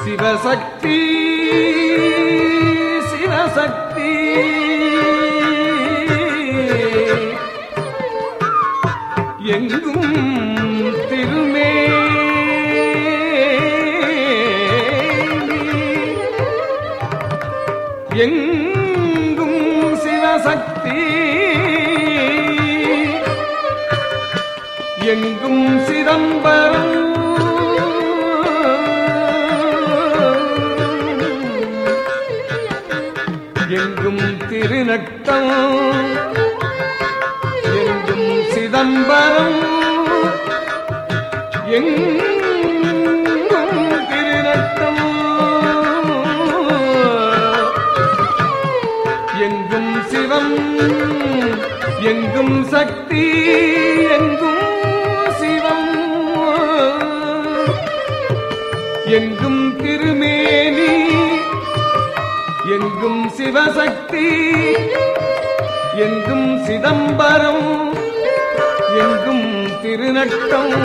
சிவசக்தி சிவசக்தி எங்கும் திருமே எங்கும் சிவசக்தி எங்கும் சிதம்பரம் எங்கும் திருநட்டம் எங்கும் சிதம்பரம் எங்கும் திருநட்டம் எங்கும் சிவம் எங்கும் சக்தி எங்கும் சிவம் எங்கும் திருமேனி எங்கும் சிவசக்தி எங்கும் சிதம்பரம் எங்கும் திருநட்டம்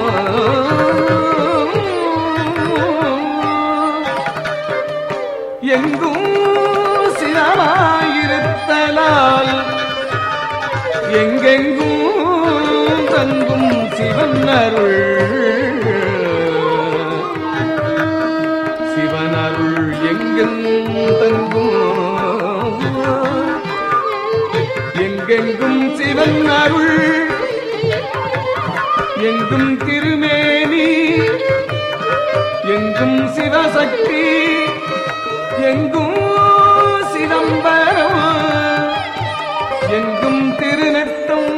எங்கும் சிரமாயிருத்தலால் எங்கெங்கும் தங்கும் சிவன் அருள் சிவன் அருள் எங்கெங்கும் தங்கும் எங்கெங்கும் சிவன் அருள் எங்கும் திருமேனி எங்கும் சிவசக்தி எங்கும் சிதம்பரம் எங்கும் திருநெட்டம்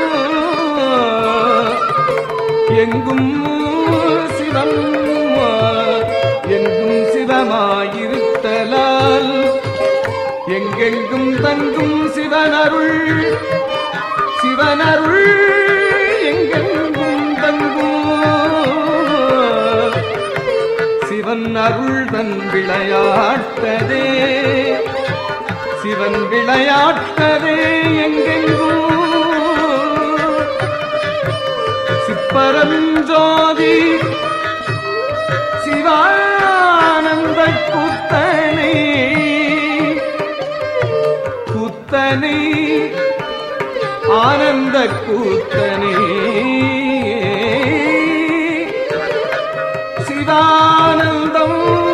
எங்கும் சிவம் எங்கும் சிவமாயிருத்தலால் எங்கெங்கும் தங்கும் சிவனருள் சிவனருள் எங்கெங்கும் தங்கும் சிவன் அருள் தன் விளையாட்டதே சிவன் விளையாட்டதே எங்கெங்கும் சிப்பரஞ்சோதி சிவானந்த கூத்தனை கூத்தனை ஆனந்த கூத்தனை சிவானந்தம்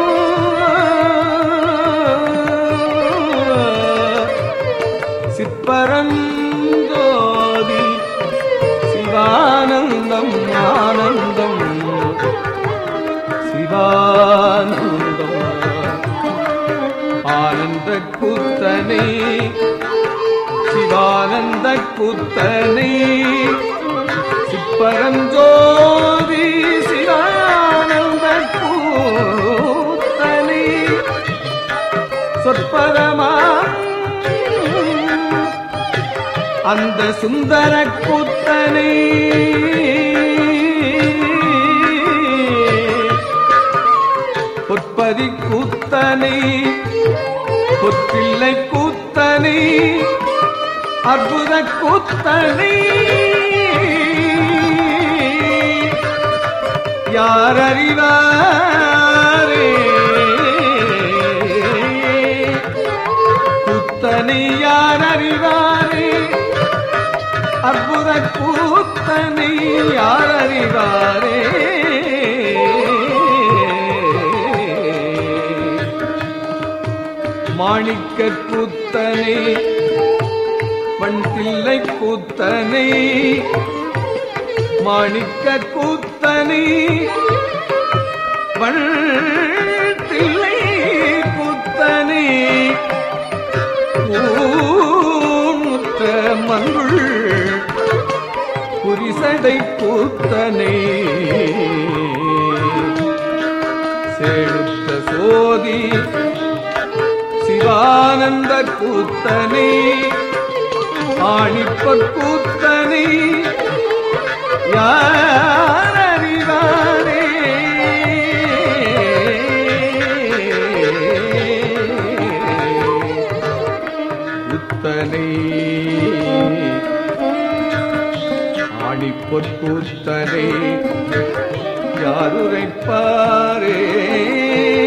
சிப்பரஞ்சோதி சிவானந்தம் ஆனந்தம் சிவானந்தம் ஆனந்த கூத்தனை சிவானந்த கூத்தனை சிப்பரஞ்சோதி சிவானந்த கூத்தனை சொற்பதமா அந்த சுந்தர கூத்தனை பொற்பதி கூத்தனை பொற்பிள்ளை கூத்தனை அற்புத கூத்தனை யார் அறிவாரே கூத்தனை யார் அறிவாரே அற்புத கூத்தனை யார் அறிவாரே மாணிக்க கூத்தனை வண்டில்லை கூத்தனை மாணிக்க கூத்தனை வண்டில்லை கூத்தனை ஊமுத்த மங்குள் புரிசடை கூத்தனை செழுத்த சோதி சிவானந்த கூத்தனை ஆணிப்பற் கூத்தனை யார் அறிவாரே கூத்தனை ஆணிப்பொற் கூத்தனை யாருரைப்பாரே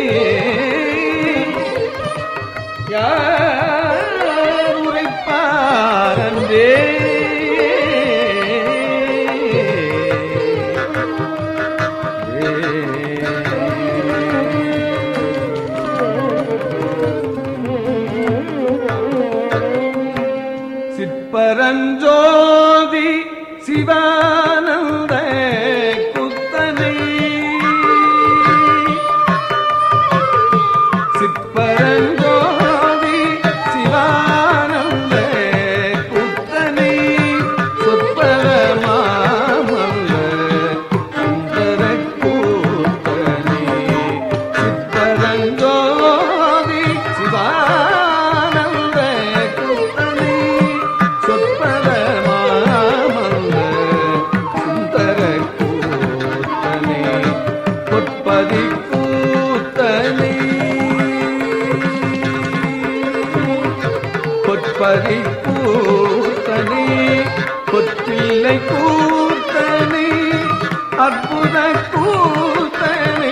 பரி கூத்தனே கொற்றில்லை கூத்தனே அற்புத கூத்தனே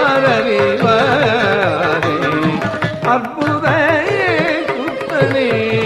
யாரறிவாரே அற்புத கூத்தனே